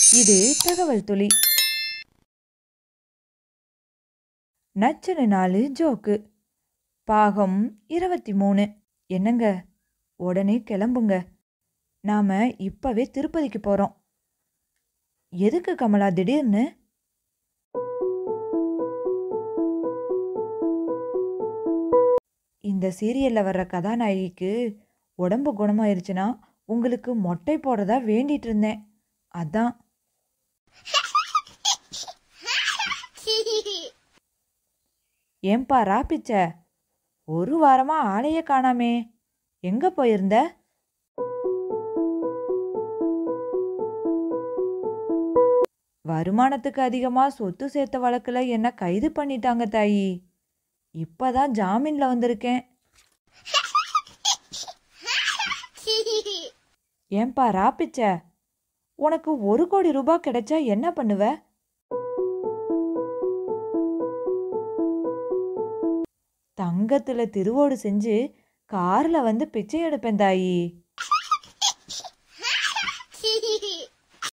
இது தகவல் துளி நச்சனு நாலு ஜோக்கு பாகம் இருபத்தி மூணு என்னங்க உடனே கிளம்புங்க நாம இப்பவே திருப்பதிக்கு போறோம் எதுக்கு கமலா திடீர்னு இந்த சீரியல்ல வர்ற கதாநாயகிக்கு உடம்பு குணமாயிருச்சுன்னா உங்களுக்கு மொட்டை போடுறதா வேண்டிட்டு இருந்தேன் அதான் ஏன்பா ராப்பிச்ச ஒரு வாரமா ஆளையே காணாமே எங்க போயிருந்த வருமானத்துக்கு அதிகமா சொத்து சேர்த்த வழக்குல என்ன கைது பண்ணிட்டாங்க தாயி இப்பதான் ஜாமீன்ல வந்திருக்கேன் ஏன்பா ராப்பிச்ச உனக்கு ஒரு கோடி ரூபாய் கிடைச்சா என்ன பண்ணுவ தங்கத்துல திருவோடு செஞ்சு கார்ல வந்து பிச்சை எடுப்பேன் தாயி